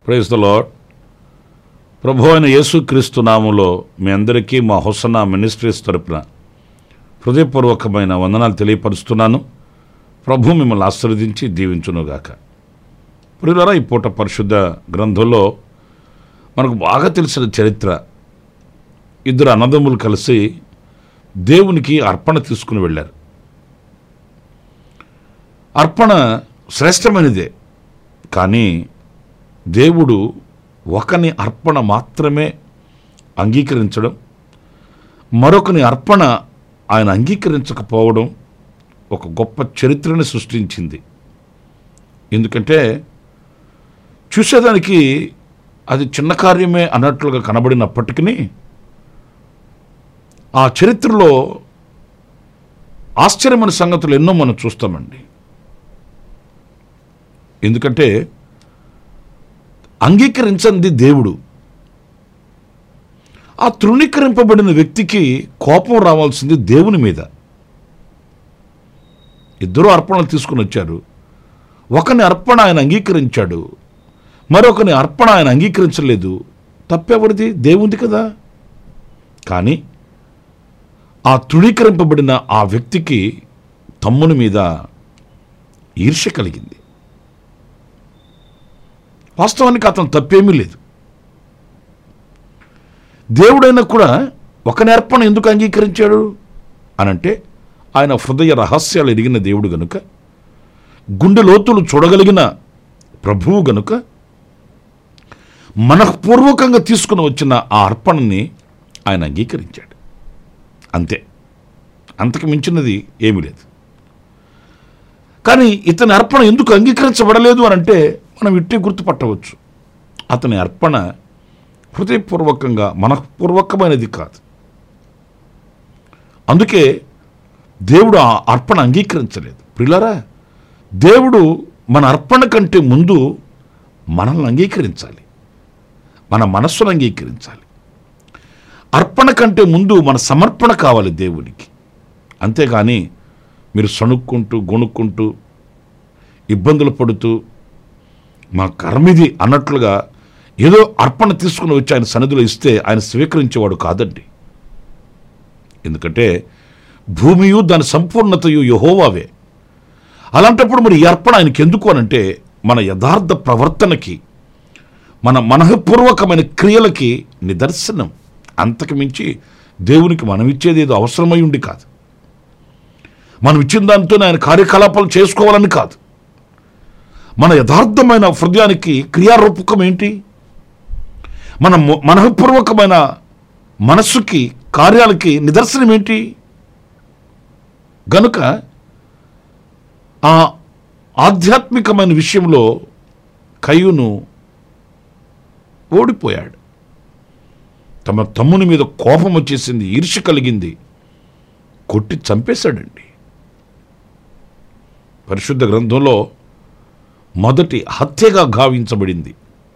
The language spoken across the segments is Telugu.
ప్రైజ్ ద లాడ్ ప్రభు అయిన యేసుక్రీస్తు నామంలో మీ అందరికీ మా హొసన మినిస్ట్రీస్ తరపున హృదయపూర్వకమైన వందనాలు తెలియపరుస్తున్నాను ప్రభు మిమ్మల్ని ఆశీర్వదించి దీవించునుగాక ప్రియులారా ఈ పూట పరిశుద్ధ గ్రంథంలో మనకు బాగా తెలిసిన చరిత్ర ఇద్దరు అన్నదమ్ములు కలిసి దేవునికి అర్పణ తీసుకుని వెళ్ళారు అర్పణ శ్రేష్టమైనదే కానీ దేవుడు ఒకని అర్పణ మాత్రమే అంగీకరించడం మరొకని అర్పణ ఆయన అంగీకరించకపోవడం ఒక గొప్ప చరిత్రని సృష్టించింది ఎందుకంటే చూసేదానికి అది చిన్న కార్యమే అన్నట్లుగా కనబడినప్పటికీ ఆ చరిత్రలో ఆశ్చర్యమైన సంగతులు ఎన్నో మనం చూస్తామండి ఎందుకంటే అంగీకరించంది దేవుడు ఆ తృణీకరింపబడిన వ్యక్తికి కోపం రావాల్సింది దేవుని మీద ఇద్దరు అర్పణలు తీసుకుని వచ్చారు ఒకని అర్పణ ఆయన అంగీకరించాడు మరొకని అర్పణ ఆయన అంగీకరించలేదు తప్పెవరిది దేవుంది కదా కానీ ఆ తృణీకరింపబడిన ఆ వ్యక్తికి తమ్ముని మీద ఈర్ష్య కలిగింది వాస్తవానికి అతను తప్పేమీ లేదు దేవుడైనా కూడా ఒక నేర్పణ ఎందుకు అంగీకరించాడు అనంటే ఆయన హృదయ రహస్యాలు ఎరిగిన దేవుడు గనుక గుండె లోతులు చూడగలిగిన ప్రభువు గనుక మనఃపూర్వకంగా తీసుకుని వచ్చిన ఆ అర్పణని ఆయన అంగీకరించాడు అంతే అంతకు మించినది ఏమీ లేదు కానీ ఇతని అర్పణ ఎందుకు అంగీకరించబడలేదు అని అంటే మనం ఇట్టే గుర్తుపట్టవచ్చు అతని అర్పణ హృదయపూర్వకంగా మనఃపూర్వకమైనది కాదు అందుకే దేవుడు ఆ అర్పణ అంగీకరించలేదు ప్రిలరా దేవుడు మన అర్పణ కంటే ముందు మనల్ని అంగీకరించాలి మన మనస్సును అంగీకరించాలి అర్పణ కంటే ముందు మన సమర్పణ కావాలి దేవునికి అంతేగాని మీరు సణుక్కుంటూ గొణుక్కుంటూ ఇబ్బందులు పడుతూ మా కర్మిది అన్నట్లుగా ఏదో అర్పణ తీసుకుని వచ్చి ఆయన సన్నిధిలో ఇస్తే ఆయన స్వీకరించేవాడు కాదండి ఎందుకంటే భూమియు దాని సంపూర్ణతయు యహోవావే అలాంటప్పుడు మరి ఈ అర్పణ ఆయనకి ఎందుకు అనంటే మన యథార్థ ప్రవర్తనకి మన మనఃపూర్వకమైన క్రియలకి నిదర్శనం అంతకు మించి దేవునికి మనం ఇచ్చేది ఏదో అవసరమై ఉండి కాదు మనం ఇచ్చిన దాంతో ఆయన కార్యకలాపాలు చేసుకోవాలని కాదు మన యథార్థమైన హృదయానికి క్రియారూపకం ఏంటి మన ము- మనఃపూర్వకమైన మనస్సుకి కార్యాలకి నిదర్శనం ఏంటి గనుక ఆ ఆధ్యాత్మికమైన విషయంలో కయ్యూను ఓడిపోయాడు తమ తమ్ముని మీద కోపం వచ్చేసింది ఈర్ష్య కలిగింది కొట్టి చంపేశాడండి పరిశుద్ధ గ్రంథంలో మొదటి హత్యగా గావించబడింది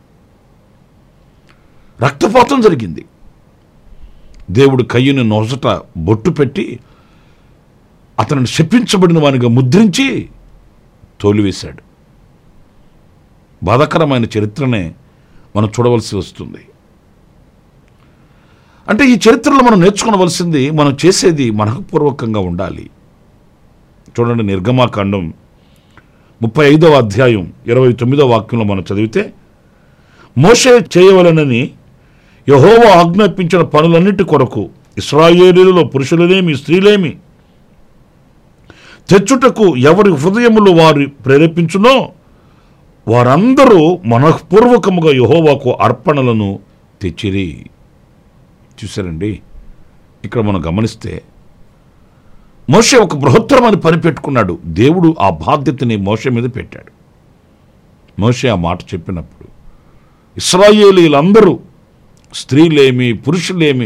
రక్తపాతం జరిగింది దేవుడు కయ్యని నొసట బొట్టు పెట్టి అతనిని శపించబడిన వానిగా ముద్రించి తోలివేశాడు బాధాకరమైన చరిత్రనే మనం చూడవలసి వస్తుంది అంటే ఈ చరిత్రలో మనం నేర్చుకోవలసింది మనం చేసేది మనఃపూర్వకంగా ఉండాలి చూడండి నిర్గమాకాండం ముప్పై ఐదవ అధ్యాయం ఇరవై తొమ్మిదవ వాక్యంలో మనం చదివితే మోషే చేయవలనని యహోవా ఆజ్ఞాపించిన పనులన్నిటి కొరకు ఇస్రాయేలీలలో పురుషులనేమి స్త్రీలేమి తెచ్చుటకు ఎవరి హృదయములు వారు ప్రేరేపించునో వారందరూ మనఃపూర్వకముగా యహోవాకు అర్పణలను తెచ్చిరి చూసారండి ఇక్కడ మనం గమనిస్తే మోషే ఒక బృహత్తరమైన పని పెట్టుకున్నాడు దేవుడు ఆ బాధ్యతని మోషే మీద పెట్టాడు మోషే ఆ మాట చెప్పినప్పుడు ఇస్రాయేలీలందరూ స్త్రీలేమి పురుషులేమి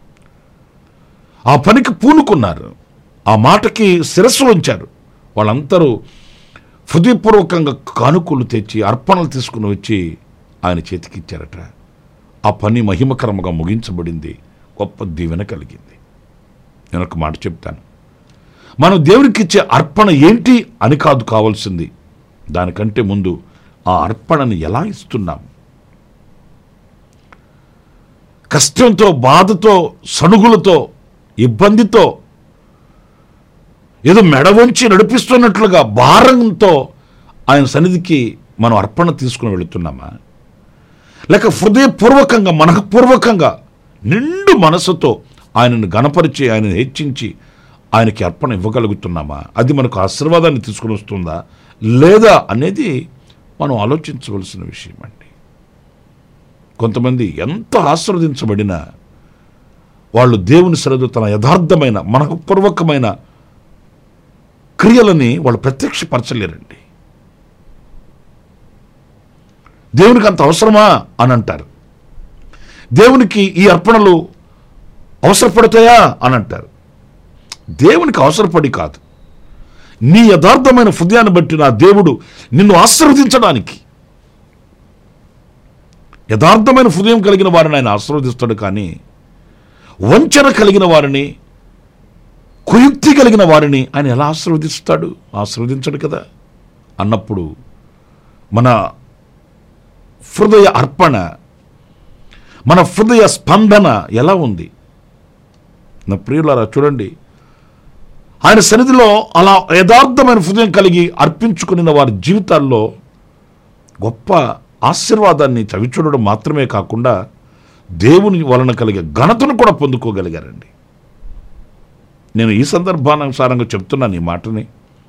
ఆ పనికి పూనుకున్నారు ఆ మాటకి శిరస్సు ఉంచారు వాళ్ళందరూ హృదయపూర్వకంగా కానుకలు తెచ్చి అర్పణలు తీసుకుని వచ్చి ఆయన చేతికిచ్చారట ఆ పని మహిమకరముగా ముగించబడింది గొప్ప దీవెన కలిగింది నేను ఒక మాట చెప్తాను మనం దేవునికి ఇచ్చే అర్పణ ఏంటి అని కాదు కావాల్సింది దానికంటే ముందు ఆ అర్పణను ఎలా ఇస్తున్నాం కష్టంతో బాధతో సణుగులతో ఇబ్బందితో ఏదో మెడ వంచి నడిపిస్తున్నట్లుగా భారంతో ఆయన సన్నిధికి మనం అర్పణ తీసుకుని వెళుతున్నామా లేక హృదయపూర్వకంగా మనఃపూర్వకంగా నిండు మనసుతో ఆయనను గణపరిచి ఆయనను హెచ్చించి ఆయనకి అర్పణ ఇవ్వగలుగుతున్నామా అది మనకు ఆశీర్వాదాన్ని తీసుకుని వస్తుందా లేదా అనేది మనం ఆలోచించవలసిన విషయం అండి కొంతమంది ఎంత ఆశీర్వదించబడినా వాళ్ళు దేవుని సరదు తన యథార్థమైన మనఃపూర్వకమైన క్రియలని వాళ్ళు ప్రత్యక్షపరచలేరండి దేవునికి అంత అవసరమా అని అంటారు దేవునికి ఈ అర్పణలు అవసరపడతాయా అని అంటారు దేవునికి అవసరపడి కాదు నీ యథార్థమైన హృదయాన్ని బట్టి నా దేవుడు నిన్ను ఆశీర్వదించడానికి యథార్థమైన హృదయం కలిగిన వారిని ఆయన ఆశీర్వదిస్తాడు కానీ వంచన కలిగిన వారిని కుయుక్తి కలిగిన వారిని ఆయన ఎలా ఆశీర్వదిస్తాడు ఆశీర్వదించడు కదా అన్నప్పుడు మన హృదయ అర్పణ మన హృదయ స్పందన ఎలా ఉంది నా ప్రియులారా చూడండి ఆయన సన్నిధిలో అలా యథార్థమైన హృదయం కలిగి అర్పించుకున్న వారి జీవితాల్లో గొప్ప ఆశీర్వాదాన్ని చవిచూడడం మాత్రమే కాకుండా దేవుని వలన కలిగే ఘనతను కూడా పొందుకోగలిగారండి నేను ఈ సందర్భానుసారంగా చెప్తున్నాను ఈ మాటని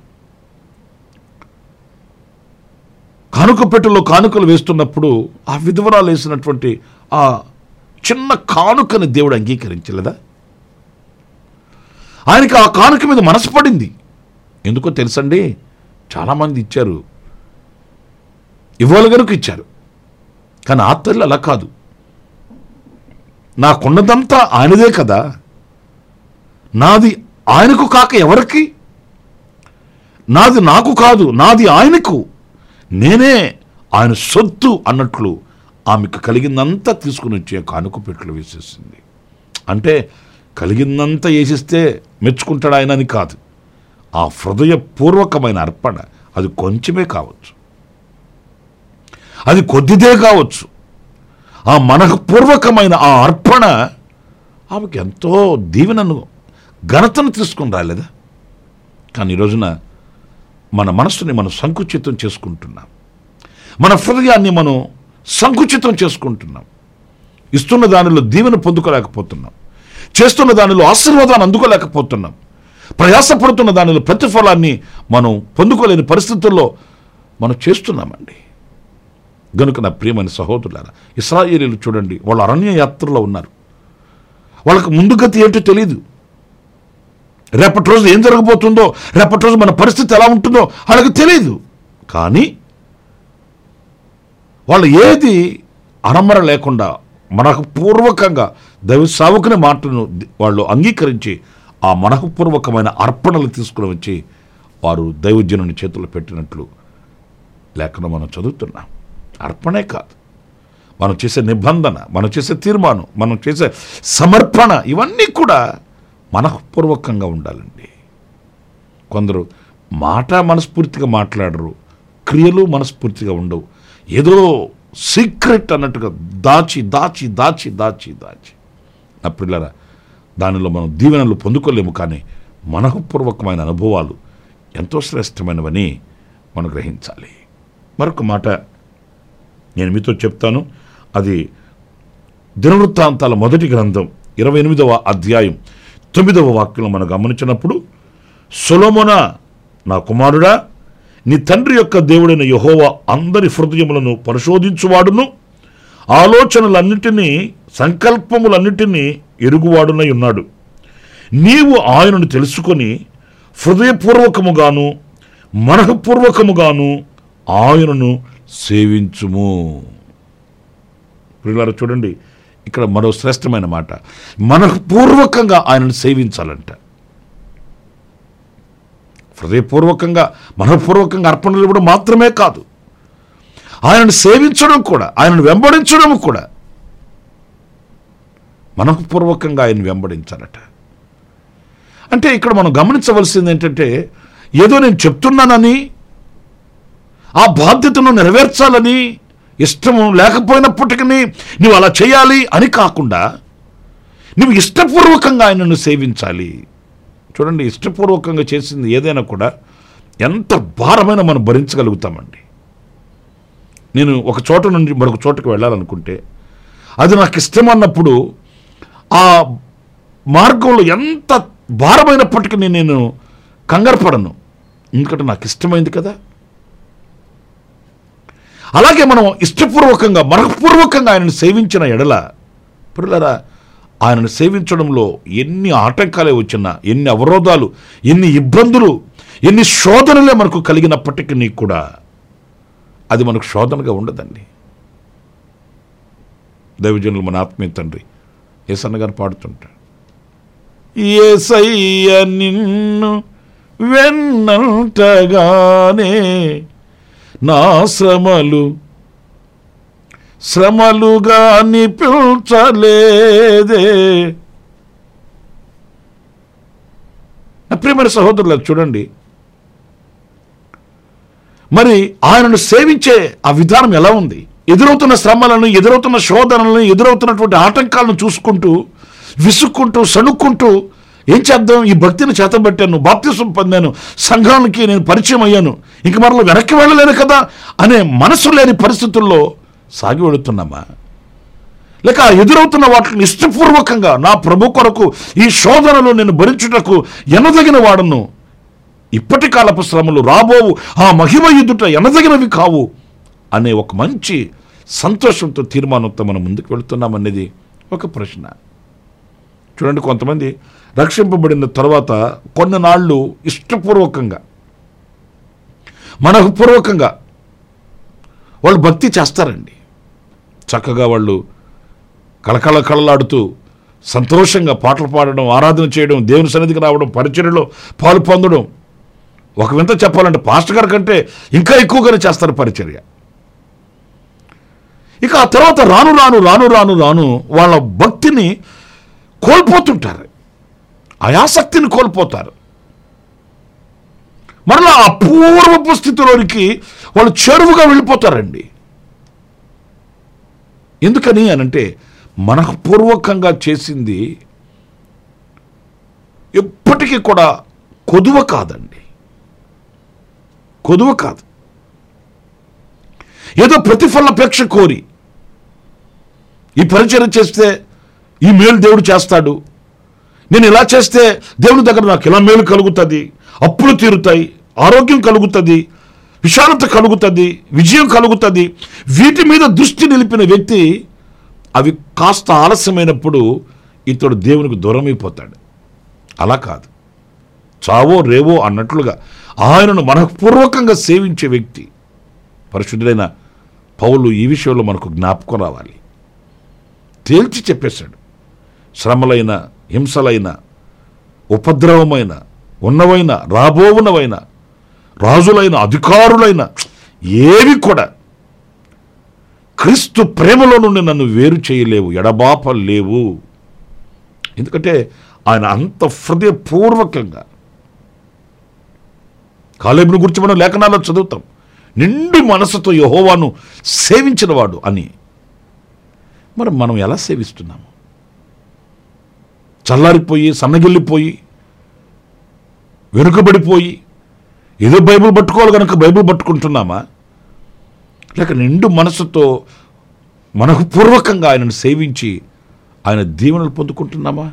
కానుక పెట్టెలో కానుకలు వేస్తున్నప్పుడు ఆ విధవరాలు వేసినటువంటి ఆ చిన్న కానుకని దేవుడు అంగీకరించలేదా ఆయనకి ఆ కానుక మీద మనసు పడింది ఎందుకో తెలుసండి చాలామంది ఇచ్చారు ఇవ్వాలి గనుక ఇచ్చారు కానీ ఆ తల్లి అలా కాదు నాకున్నదంతా ఆయనదే కదా నాది ఆయనకు కాక ఎవరికి నాది నాకు కాదు నాది ఆయనకు నేనే ఆయన సొత్తు అన్నట్లు ఆమెకు కలిగిందంతా తీసుకుని వచ్చే కానుక పెట్లు వేసేసింది అంటే కలిగిందంతా వేసిస్తే మెచ్చుకుంటాడు ఆయన అని కాదు ఆ హృదయపూర్వకమైన అర్పణ అది కొంచెమే కావచ్చు అది కొద్దిదే కావచ్చు ఆ మనఃపూర్వకమైన ఆ అర్పణ ఆమెకి ఎంతో దీవెనను ఘనతను తీసుకుని రాలేదా కానీ ఈ రోజున మన మనస్సుని మనం సంకుచితం చేసుకుంటున్నాం మన హృదయాన్ని మనం సంకుచితం చేసుకుంటున్నాం ఇస్తున్న దానిలో దీవెన పొందుకోలేకపోతున్నాం చేస్తున్న దానిలో ఆశీర్వాదాన్ని అందుకోలేకపోతున్నాం ప్రయాసపడుతున్న దానిలో ప్రతిఫలాన్ని మనం పొందుకోలేని పరిస్థితుల్లో మనం చేస్తున్నామండి గనుక నా ప్రియమైన సహోదరులారా ఇస్రాయేలీలు చూడండి వాళ్ళు అరణ్య యాత్రలో ఉన్నారు వాళ్ళకి ముందు గతి ఏంటో తెలియదు రేపటి రోజు ఏం జరగబోతుందో రేపటి రోజు మన పరిస్థితి ఎలా ఉంటుందో వాళ్ళకి తెలియదు కానీ వాళ్ళు ఏది అరమర లేకుండా మనఃపూర్వకంగా దైవ సావుకునే మాటను వాళ్ళు అంగీకరించి ఆ మనఃపూర్వకమైన అర్పణలు తీసుకుని వచ్చి వారు దైవజనుని చేతుల్లో పెట్టినట్లు లేఖను మనం చదువుతున్నాం అర్పణే కాదు మనం చేసే నిబంధన మనం చేసే తీర్మానం మనం చేసే సమర్పణ ఇవన్నీ కూడా మనఃపూర్వకంగా ఉండాలండి కొందరు మాట మనస్ఫూర్తిగా మాట్లాడరు క్రియలు మనస్ఫూర్తిగా ఉండవు ఏదో సీక్రెట్ అన్నట్టుగా దాచి దాచి దాచి దాచి దాచి నా పిల్లరా దానిలో మనం దీవెనలు పొందుకోలేము కానీ మనఃపూర్వకమైన అనుభవాలు ఎంతో శ్రేష్టమైనవని మనం గ్రహించాలి మరొక మాట నేను మీతో చెప్తాను అది దినవృత్తాంతాల మొదటి గ్రంథం ఇరవై ఎనిమిదవ అధ్యాయం తొమ్మిదవ వాక్యం మనం గమనించినప్పుడు సొలోమోన నా కుమారుడా నీ తండ్రి యొక్క దేవుడైన యహోవా అందరి హృదయములను పరిశోధించువాడును ఆలోచనలన్నిటినీ సంకల్పములన్నిటినీ ఎరుగువాడునై ఉన్నాడు నీవు ఆయనను తెలుసుకొని హృదయపూర్వకముగాను మనఃపూర్వకముగాను ఆయనను సేవించుము ప్రియులారా చూడండి ఇక్కడ మరో శ్రేష్టమైన మాట మనఃపూర్వకంగా ఆయనను సేవించాలంట హృదయపూర్వకంగా మనఃపూర్వకంగా అర్పణలు ఇవ్వడం మాత్రమే కాదు ఆయనను సేవించడం కూడా ఆయనను వెంబడించడం కూడా మనఃపూర్వకంగా ఆయన వెంబడించాలట అంటే ఇక్కడ మనం గమనించవలసింది ఏంటంటే ఏదో నేను చెప్తున్నానని ఆ బాధ్యతను నెరవేర్చాలని ఇష్టము లేకపోయినప్పటికీ నువ్వు అలా చేయాలి అని కాకుండా నువ్వు ఇష్టపూర్వకంగా ఆయనను సేవించాలి చూడండి ఇష్టపూర్వకంగా చేసింది ఏదైనా కూడా ఎంత భారమైన మనం భరించగలుగుతామండి నేను ఒక చోట నుండి మరొక చోటుకు వెళ్ళాలనుకుంటే అది నాకు ఇష్టం అన్నప్పుడు ఆ మార్గంలో ఎంత భారమైనప్పటికీ నేను కంగారు పడను ఎందుకంటే నాకు ఇష్టమైంది కదా అలాగే మనం ఇష్టపూర్వకంగా మనఃపూర్వకంగా ఆయనను సేవించిన ఎడల పిల్లరా ఆయనను సేవించడంలో ఎన్ని ఆటంకాలే వచ్చినా ఎన్ని అవరోధాలు ఎన్ని ఇబ్బందులు ఎన్ని శోధనలే మనకు కలిగినప్పటికీ కూడా అది మనకు శోధనగా ఉండదండి దైవజనులు మన ఆత్మీయ తండ్రి ఏసన్న గారు పాడుతుంటాడు ఏసయ్య నిన్ను వెన్నంటగానే నా శ్రమలు శ్రమలుగా పిల్చలేదే నా ప్రియమైన సహోదరులకు చూడండి మరి ఆయనను సేవించే ఆ విధానం ఎలా ఉంది ఎదురవుతున్న శ్రమలను ఎదురవుతున్న శోధనలను ఎదురవుతున్నటువంటి ఆటంకాలను చూసుకుంటూ విసుక్కుంటూ సణుక్కుంటూ ఏం చేద్దాం ఈ భక్తిని చేతబట్టాను బాప్తిసం పొందాను సంఘానికి నేను పరిచయం అయ్యాను ఇంక మరలా వెనక్కి వెళ్ళలేను కదా అనే మనసు లేని పరిస్థితుల్లో సాగి వెళుతున్నామా లేక ఆ ఎదురవుతున్న వాటిని ఇష్టపూర్వకంగా నా ప్రభు కొరకు ఈ శోధనలు నేను భరించుటకు ఎనదగిన వాడను ఇప్పటి కాలపు శ్రమలు రాబోవు ఆ మహిమ ఎదుట ఎనదగినవి కావు అనే ఒక మంచి సంతోషంతో తీర్మానంతో మనం ముందుకు వెళుతున్నామనేది ఒక ప్రశ్న చూడండి కొంతమంది రక్షింపబడిన తర్వాత కొన్ని నాళ్ళు ఇష్టపూర్వకంగా మనఃపూర్వకంగా వాళ్ళు భక్తి చేస్తారండి చక్కగా వాళ్ళు కళకళ కళలాడుతూ సంతోషంగా పాటలు పాడడం ఆరాధన చేయడం దేవుని సన్నిధికి రావడం పరిచర్యలో పాలు పొందడం ఒక వింత చెప్పాలంటే పాస్టర్ గారి కంటే ఇంకా ఎక్కువగానే చేస్తారు పరిచర్య ఇక ఆ తర్వాత రాను రాను రాను రాను రాను వాళ్ళ భక్తిని కోల్పోతుంటారు ఆయాసక్తిని కోల్పోతారు మరలా అపూర్వపు స్థితిలోనికి వాళ్ళు చెరువుగా వెళ్ళిపోతారండి ఎందుకని అనంటే మనఃపూర్వకంగా చేసింది ఎప్పటికీ కూడా కొదువ కాదండి కొదువ కాదు ఏదో ప్రతిఫలాపేక్ష కోరి ఈ పరిచయం చేస్తే ఈ మేలు దేవుడు చేస్తాడు నేను ఇలా చేస్తే దేవుని దగ్గర నాకు ఇలా మేలు కలుగుతుంది అప్పులు తీరుతాయి ఆరోగ్యం కలుగుతుంది విశాలత కలుగుతుంది విజయం కలుగుతుంది వీటి మీద దృష్టి నిలిపిన వ్యక్తి అవి కాస్త ఆలస్యమైనప్పుడు ఇతడు దేవునికి దూరమైపోతాడు అలా కాదు చావో రేవో అన్నట్లుగా ఆయనను మనఃపూర్వకంగా సేవించే వ్యక్తి పరిశుద్ధుడైన పౌలు ఈ విషయంలో మనకు జ్ఞాపకం రావాలి తేల్చి చెప్పేశాడు శ్రమలైన హింసలైన ఉపద్రవమైన ఉన్నవైన రాబోవునవైన రాజులైన అధికారులైన ఏవి కూడా క్రీస్తు ప్రేమలో నుండి నన్ను వేరు చేయలేవు ఎడబాప లేవు ఎందుకంటే ఆయన అంత హృదయపూర్వకంగా కాలేబుని గురించి మనం లేఖనాల్లో చదువుతాం నిండు మనసుతో యహోవాను సేవించినవాడు అని మరి మనం ఎలా సేవిస్తున్నాము చల్లారిపోయి సన్నగిల్లిపోయి వెనుకబడిపోయి ఏదో బైబిల్ పట్టుకోవాలి కనుక బైబిల్ పట్టుకుంటున్నామా లేక నిండు మనసుతో మనకు పూర్వకంగా ఆయనను సేవించి ఆయన దీవెనలు పొందుకుంటున్నామా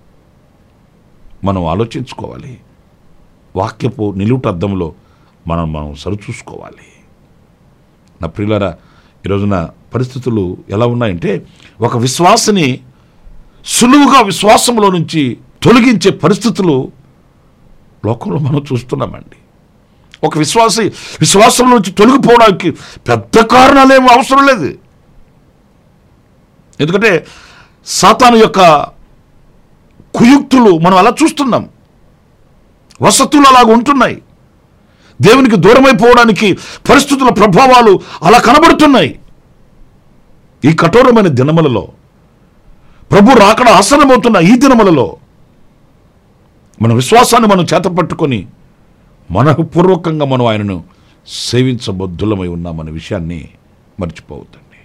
మనం ఆలోచించుకోవాలి వాక్యపు నిలువుట అద్దంలో మనం మనం సరిచూసుకోవాలి నా ప్రియులారా ఈరోజున పరిస్థితులు ఎలా ఉన్నాయంటే ఒక విశ్వాసని సులువుగా విశ్వాసంలో నుంచి తొలగించే పరిస్థితులు లోకంలో మనం చూస్తున్నామండి ఒక విశ్వాసి విశ్వాసం నుంచి తొలగిపోవడానికి పెద్ద కారణాలేమో అవసరం లేదు ఎందుకంటే సాతాను యొక్క కుయుక్తులు మనం అలా చూస్తున్నాం వసతులు అలాగ ఉంటున్నాయి దేవునికి దూరమైపోవడానికి పరిస్థితుల ప్రభావాలు అలా కనబడుతున్నాయి ఈ కఠోరమైన దినములలో ప్రభు రాకడ ఆసనమవుతున్న ఈ దినములలో మన విశ్వాసాన్ని మనం చేతపట్టుకొని మనపూర్వకంగా మనం ఆయనను సేవించబద్ధులమై ఉన్నామనే విషయాన్ని మర్చిపోవద్దండి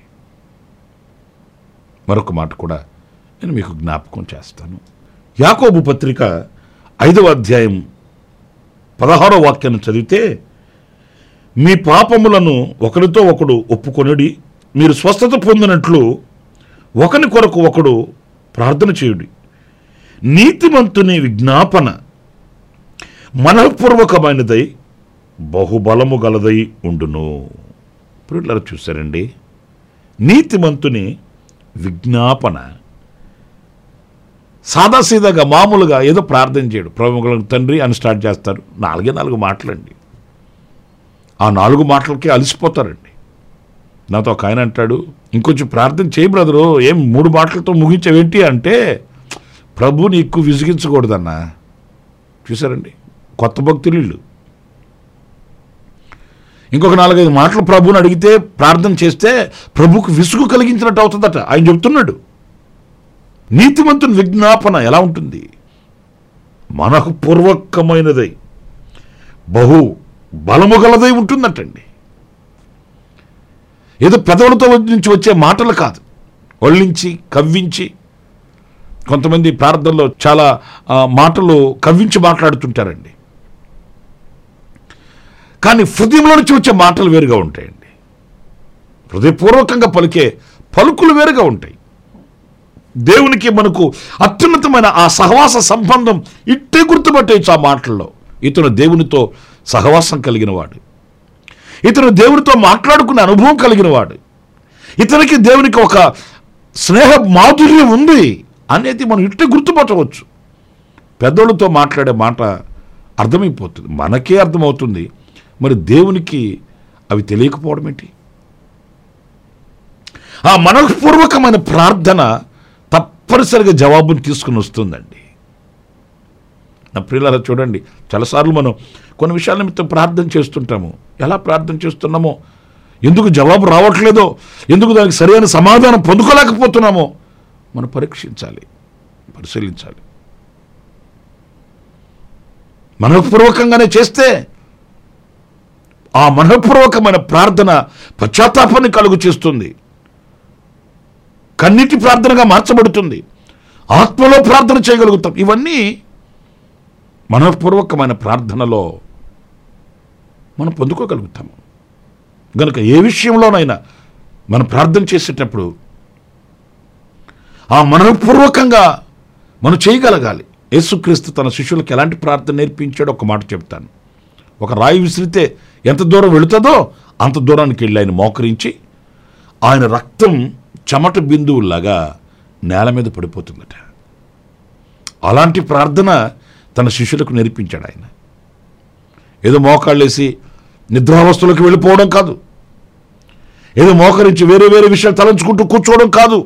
మరొక మాట కూడా నేను మీకు జ్ఞాపకం చేస్తాను యాకోబు పత్రిక ఐదవ అధ్యాయం పదహారో వాక్యాన్ని చదివితే మీ పాపములను ఒకరితో ఒకడు ఒప్పుకొనుడి మీరు స్వస్థత పొందినట్లు ఒకని కొరకు ఒకడు ప్రార్థన చేయుడి నీతిమంతుని విజ్ఞాపన మనఃపూర్వకమైనదై బహుబలము గలదై ఉండును ఇప్పుడు ఇట్లా చూశారండి నీతిమంతుని విజ్ఞాపన సాదాసీదాగా మామూలుగా ఏదో ప్రార్థన చేయడు ప్రముఖులకు తండ్రి అని స్టార్ట్ చేస్తారు నాలుగే నాలుగు మాటలండి ఆ నాలుగు మాటలకి అలసిపోతారండి నాతో ఒక ఆయన అంటాడు ఇంకొంచెం ప్రార్థన చేయి బ్రదరు ఏం మూడు మాటలతో ముగించేవేంటి అంటే ప్రభు నీకు విసిగించకూడదన్నా చూసారండి కొత్త భక్తులు వీళ్ళు ఇంకొక నాలుగైదు మాటలు ప్రభుని అడిగితే ప్రార్థన చేస్తే ప్రభుకు విసుగు కలిగించినట్టు అవుతుందట ఆయన చెప్తున్నాడు నీతిమంతుని విజ్ఞాపన ఎలా ఉంటుంది మనఃపూర్వకమైనదై బహు బలము గలదై ఉంటుందటండి ఏదో పెదవులతో నుంచి వచ్చే మాటలు కాదు ఒళ్ళించి కవ్వించి కొంతమంది ప్రార్థనలో చాలా ఆ, మాటలు కవ్వించి మాట్లాడుతుంటారండి కానీ హృదయంలో నుంచి వచ్చే మాటలు వేరుగా ఉంటాయండి హృదయపూర్వకంగా పలికే పలుకులు వేరుగా ఉంటాయి దేవునికి మనకు అత్యున్నతమైన ఆ సహవాస సంబంధం ఇట్టే గుర్తుపట్టేయచ్చు ఆ మాటల్లో ఇతను దేవునితో సహవాసం కలిగిన వాడు ఇతను దేవునితో మాట్లాడుకునే అనుభవం కలిగిన వాడు ఇతనికి దేవునికి ఒక స్నేహ మాధుర్యం ఉంది అనేది మనం ఇట్టే గుర్తుపట్టవచ్చు పెద్దోళ్ళతో మాట్లాడే మాట అర్థమైపోతుంది మనకే అర్థమవుతుంది మరి దేవునికి అవి తెలియకపోవడం ఏంటి ఆ మనఃపూర్వకమైన ప్రార్థన తప్పనిసరిగా జవాబును తీసుకుని వస్తుందండి నా ప్రియులారా చూడండి చాలాసార్లు మనం కొన్ని విషయాల నిమిత్తం ప్రార్థన చేస్తుంటాము ఎలా ప్రార్థన చేస్తున్నామో ఎందుకు జవాబు రావట్లేదో ఎందుకు దానికి సరైన సమాధానం పొందుకోలేకపోతున్నామో మనం పరీక్షించాలి పరిశీలించాలి మనఃపూర్వకంగానే చేస్తే ఆ మనఃపూర్వకమైన ప్రార్థన పశ్చాత్తాపాన్ని కలుగు చేస్తుంది కన్నీటి ప్రార్థనగా మార్చబడుతుంది ఆత్మలో ప్రార్థన చేయగలుగుతాం ఇవన్నీ మనఃపూర్వకమైన ప్రార్థనలో మనం పొందుకోగలుగుతాము గనుక ఏ విషయంలోనైనా మనం ప్రార్థన చేసేటప్పుడు ఆ మనఃపూర్వకంగా మనం చేయగలగాలి యేసుక్రీస్తు తన శిష్యులకు ఎలాంటి ప్రార్థన నేర్పించాడో ఒక మాట చెప్తాను ఒక రాయి విసిరితే ఎంత దూరం వెళుతుందో అంత దూరానికి వెళ్ళి ఆయన మోకరించి ఆయన రక్తం చెమట బిందువులాగా నేల మీద పడిపోతుందట అలాంటి ప్రార్థన తన శిష్యులకు నేర్పించాడు ఆయన ఏదో మోకాళ్ళేసి నిద్రావస్థలోకి వెళ్ళిపోవడం కాదు ఏదో మోకరించి వేరే వేరే విషయాలు తలంచుకుంటూ కూర్చోవడం కాదు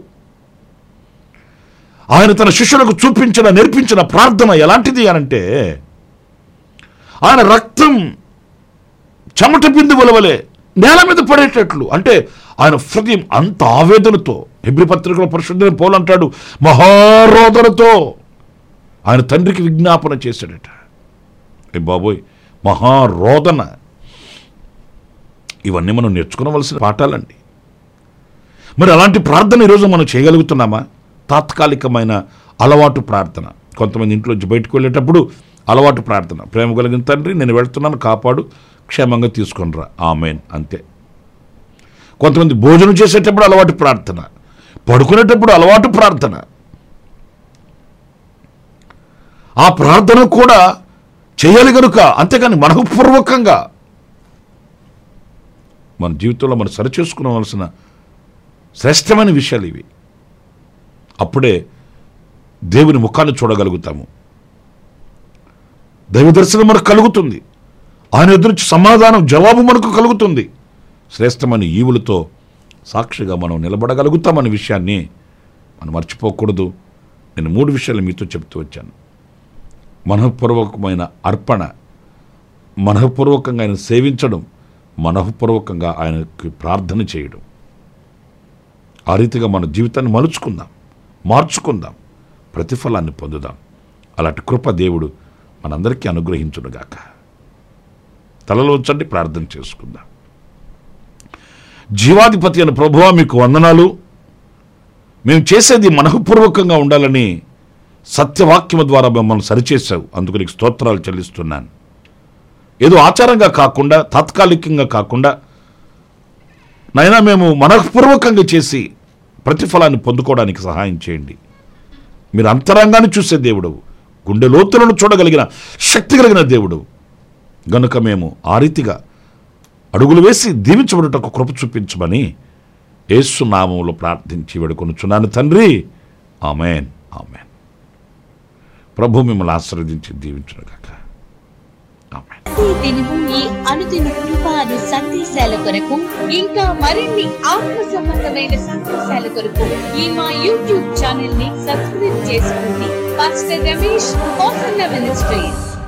ఆయన తన శిష్యులకు చూపించిన నేర్పించిన ప్రార్థన ఎలాంటిది అనంటే ఆయన రక్తం చెమట బిందువుల వలె నేల మీద పడేటట్లు అంటే ఆయన హృదయం అంత ఆవేదనతో హెబ్రి పత్రికలో పరిశుద్ధ పౌలు అంటాడు మహారోదనతో ఆయన తండ్రికి విజ్ఞాపన చేశాడట ఏ బాబోయ్ మహారోదన ఇవన్నీ మనం నేర్చుకోవలసిన పాఠాలండి మరి అలాంటి ప్రార్థన ఈరోజు మనం చేయగలుగుతున్నామా తాత్కాలికమైన అలవాటు ప్రార్థన కొంతమంది ఇంట్లోంచి బయటకు వెళ్ళేటప్పుడు అలవాటు ప్రార్థన ప్రేమ కలిగిన తండ్రి నేను వెళ్తున్నాను కాపాడు క్షేమంగా తీసుకొనిరా ఆమెన్ అంతే కొంతమంది భోజనం చేసేటప్పుడు అలవాటు ప్రార్థన పడుకునేటప్పుడు అలవాటు ప్రార్థన ఆ ప్రార్థన కూడా చేయాలి కనుక అంతేకాని మనఃపూర్వకంగా మన జీవితంలో మనం సరిచేసుకోవలసిన శ్రేష్టమైన విషయాలు ఇవి అప్పుడే దేవుని ముఖాన్ని చూడగలుగుతాము దైవ దర్శనం మనకు కలుగుతుంది ఆయన ఎదురు సమాధానం జవాబు మనకు కలుగుతుంది శ్రేష్టమైన ఈవులతో సాక్షిగా మనం నిలబడగలుగుతామనే విషయాన్ని మనం మర్చిపోకూడదు నేను మూడు విషయాలు మీతో చెప్తూ వచ్చాను మనఃపూర్వకమైన అర్పణ మనఃపూర్వకంగా ఆయన సేవించడం మనఃపూర్వకంగా ఆయనకి ప్రార్థన చేయడం ఆ రీతిగా మన జీవితాన్ని మలుచుకుందాం మార్చుకుందాం ప్రతిఫలాన్ని పొందుదాం అలాంటి కృప దేవుడు మనందరికీ అనుగ్రహించునుగాక తలలో ఉంచండి ప్రార్థన చేసుకుందాం జీవాధిపతి అయిన ప్రభువా మీకు వందనాలు మేము చేసేది మనఃపూర్వకంగా ఉండాలని సత్యవాక్యము ద్వారా మిమ్మల్ని సరిచేశావు అందుకు నీకు స్తోత్రాలు చెల్లిస్తున్నాను ఏదో ఆచారంగా కాకుండా తాత్కాలికంగా కాకుండా నైనా మేము మనఃపూర్వకంగా చేసి ప్రతిఫలాన్ని పొందుకోవడానికి సహాయం చేయండి మీరు అంతరంగాన్ని చూసే దేవుడు గుండె లోతులను చూడగలిగిన శక్తి కలిగిన దేవుడు గనుక మేము ఆ రీతిగా అడుగులు వేసి దీవించబడుటకు కృప చూపించమని యేసు నామములో ప్రార్థించి వేడుకొనుచున్నాను తండ్రి ఆమెన్ ఆమెన్ ప్రభు మిమ్మల్ని ఆశీర్వదించి దీవించును గాక ఆమెన్ ప్రతి దినము ఈ అనుదిన కృపాను సందేశాల కొరకు ఇంకా మరిన్ని ఆత్మ సంబంధమైన సందేశాల కొరకు ఈ మా యూట్యూబ్ ఛానల్ ని సబ్స్క్రైబ్ చేసుకోండి పాస్టర్ రమేష్ కోసన్న మినిస్ట్రీస్